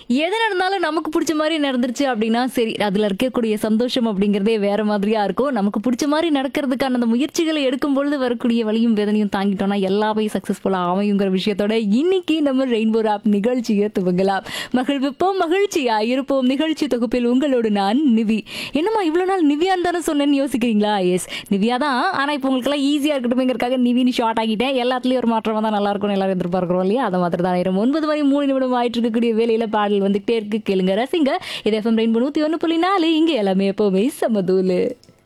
எது நடந்தாலும் நமக்கு பிடிச்ச மாதிரி நடந்துருச்சு அப்படின்னா சரி அதுல இருக்கக்கூடிய சந்தோஷம் அப்படிங்கறதே வேற மாதிரியா இருக்கும் நமக்கு பிடிச்ச மாதிரி நடக்கிறதுக்கான அந்த முயற்சிகளை எடுக்கும் பொழுது வரக்கூடிய வலியும் வேதனையும் தாங்கிட்டோம்னா எல்லாமே சக்சஸ்ஃபுல்லா அமையுங்கிற விஷயத்தோட இன்னைக்கு நம்ம ரெயின்போ ஆப் நிகழ்ச்சியை துவங்கலாம் மகிழ்விப்போம் மகிழ்ச்சியா இருப்போம் நிகழ்ச்சி தொகுப்பில் உங்களோடு நான் நிவி என்னம்மா இவ்வளவு நாள் நிவியான் தானே சொன்னேன்னு யோசிக்கிறீங்களா எஸ் நிவியா தான் ஆனா இப்போ உங்களுக்கு எல்லாம் ஈஸியா இருக்கட்டுமேங்கிறதுக்காக நிவின்னு ஷார்ட் ஆகிட்டேன் எல்லாத்துலயும் ஒரு மாற்றம் தான் நல்லா இருக்கும் எல்லாரும் எதிர்பார்க்கிறோம் இல்லையா அதை மாதிரி தான் நேரம் ஒன்பது மணி மூணு நிமிடம் ஆயிட்டு இருக்கக்கூடிய வேலையில பாடல் வந்துகிட்டே இருக்கு கேளுங்க ரசிங்க இது எஃப்எம் ரெயின்போ நூத்தி ஒன்று புள்ளி நாலு இங்க எல்லாமே எப்பவுமே சமதூலு